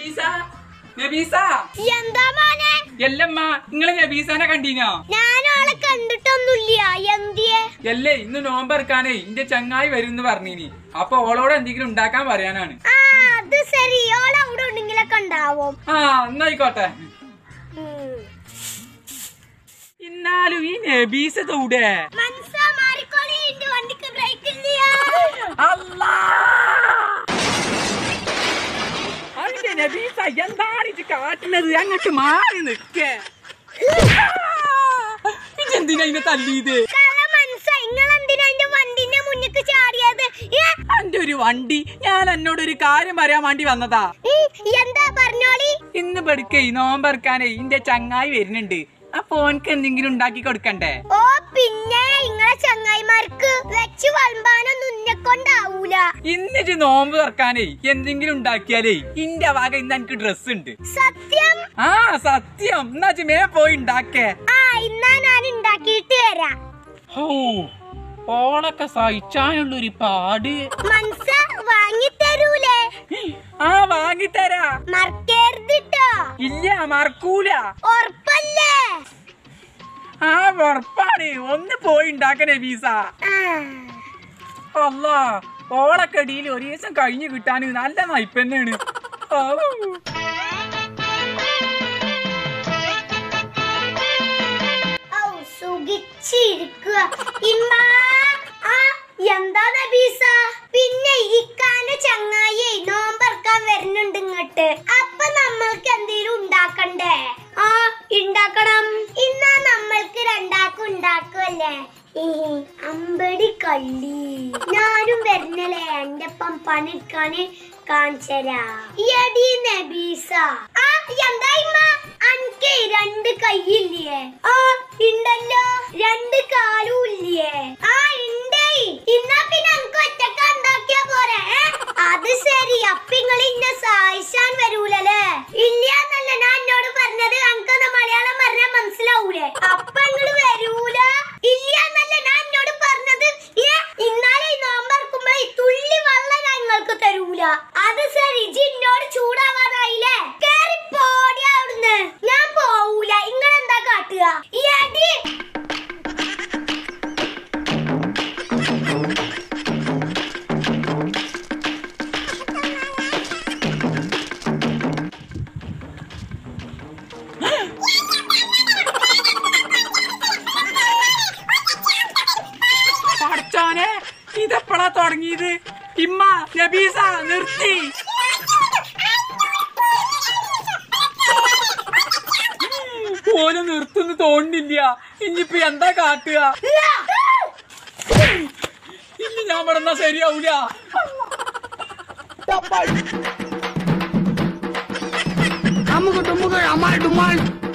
നബീസ നബീസ എന്താ മോനെ എല്ലമ്മ നിങ്ങള് നബീസാനെ കണ്ടീനോ ഞാനോളെ കണ്ടിട്ടൊന്നുമില്ല എന്തിയെ എല്ലേ ഇന്ന് നോമ്പറക്കാനേ ഇന്റെ ചങ്ങായി വരുന്ന് പറഞ്ഞീനി അപ്പൊ ഓളോട് എന്തെങ്കിലും ഉണ്ടാക്കാൻ പറയാനാണ് ആ അത് ശരി ഓളെ അവിടെ ഉണ്ടെങ്കിലൊക്കെ ഉണ്ടാവും ആ എന്നായിക്കോട്ടെ എന്നാലും ഈ നബീസ തൂടെ മനസ്സാ മാറിക്കോളി എന്റെ വണ്ടിക്ക് ബ്രേക്ക് ഇല്ല അല്ലാ അതിന്റെ നബീസ എന്താണ് ഇത് കാട്ടുന്നത് അങ്ങോട്ട് മാറി നിക്കേ ഇതെന്തിനാ ഇതിനെ തല്ലിയത് കള്ള മനസ്സാ നിങ്ങളെന്തിനാ എന്റെ വണ്ടിന്റെ മുന്നിക്ക് ചാടിയത് ഏ? എന്റെ ഒരു വണ്ടി ഞാൻ എന്നോട് ഒരു കാര്യം പറയാൻ വേണ്ടി വന്നതാ ഉം, എന്താ പറഞ്ഞോളി ഇന്ന് പെടുക്കേ നോമ്പറക്കാനേ ഇന്റെ ചങ്ങായി വരുന്നുണ്ട് അപ്പൊ ഓനക്ക് എന്തെങ്കിലും ഉണ്ടാക്കി കൊടുക്കണ്ടേ ഓ പിന്നെ ഇങ്ങളെ ചങ്ങായിമാർക്ക് വെച്ച് വളമ്പാനൊന്നും ഉന്നെ കൊണ്ടാവൂല ഇന്നിട്ട് നോമ്പ് തുറക്കാനേ എന്തെങ്കിലും ഉണ്ടാക്കിയാലേ ഇന്റെ വക ഇന്ന് എനിക്ക് ഡ്രസ് ഉണ്ട് സത്യം ആ സത്യം എന്നാ മേ പോയി ഉണ്ടാക്കേ ആ ഇന്നാ ഞാൻ ഉണ്ടാക്കിയിട്ട് വരാം ഹോ ഓളൊക്കെ സഹിച്ചാനുള്ളൊരു പാട് മനസ്സ വാങ്ങിത്തരൂലേ ആ വാങ്ങിത്തരാ മറക്കരുതിട്ടോ ഇല്ല മറക്കൂല ഉറപ്പല്ലേ ആ ഉറപ്പാണ് ഒന്ന് പോയി ഉണ്ടാക്കണേ വീസ ആ. അല്ല ഓളക്കടിയിൽ ഒരു ദിവസം കഴിഞ്ഞു കിട്ടാൻ നല്ല നയിപ്പന്നെയാണ് ഔ, സുഖിച്ചിരിക്കുക ഇമ്മ ആ എന്താ നബീസ പിന്നെ ഇക്കാന്റെ ചങ്ങായി നോമ്പറക്കാൻ വരുന്നുണ്ട് ഇങ്ങോട്ട് അപ്പൊ നമ്മൾക്ക് എന്തെങ്കിലും ഉണ്ടാക്കണ്ടേ ആ ഉണ്ടാക്കണം ഇന്നാ നമ്മൾക്ക് രണ്ടാക്കും ഉണ്ടാക്കുമല്ലേ ഈ അമ്പടി കള്ളി ഞാനും വരുന്നല്ലേ എന്റെ ഒപ്പം പണിയെടുക്കാന് കാണിച്ചരാ എടി നബീസ ആ എന്താ ഇമ്മ അനക്ക് രണ്ട് കൈയില്ലേ ആ ഉണ്ടല്ലോ രണ്ട് കാലും ഇല്ലേ ആ ഉണ്ടേ ഇന്നാ പിന്നെ അനക്ക് ഒറ്റക്ക ഉണ്ടാക്കിയാ പോരെ ഏ? അത് ശരി അപ്പൊ നിങ്ങൾ ഇന്നെ സഹായിച്ചാൻ വരൂലല്ലേ ഇല്ല എന്നല്ല ഞാൻ എന്നോട് പറഞ്ഞത് അനക്കൊന്ന് മലയാളം പറഞ്ഞാൽ മനസ്സിലാവൂലേ അപ്പൊ നിങ്ങള് വരൂല ഇല്ല എന്നല്ല ഞാൻ എന്നോട് പറഞ്ഞത് ഏ ഇന്നാലെ ഈ നോമ്പറക്കുമ്പോ ഈ തുള്ളി വെള്ളം ഞാൻ നിങ്ങൾക്ക് തരൂല അത് ശരി ഇജ്ജ് എന്നോട് ചൂടാവാതായില്ലേ കേറി പോടി അവിടുന്ന് ഞാൻ പോവൂല ഇങ്ങളെന്താ കാട്ടുക ഈ അടി പഠിച്ചോനെ ഇതെപ്പോഴാ തുടങ്ങിയത് ഇമ്മ നബീസ നിർത്തി ഓന് നിർത്തുന്ന് തോന്നുന്നില്ല ഇനിയിപ്പൊ എന്താ കാട്ടുക ഇനി ഞാൻ പറഞ്ഞാ ശരിയാവൂല അമുക്ക് ടുമുക്ക് അമാൾ ഡുമാൾ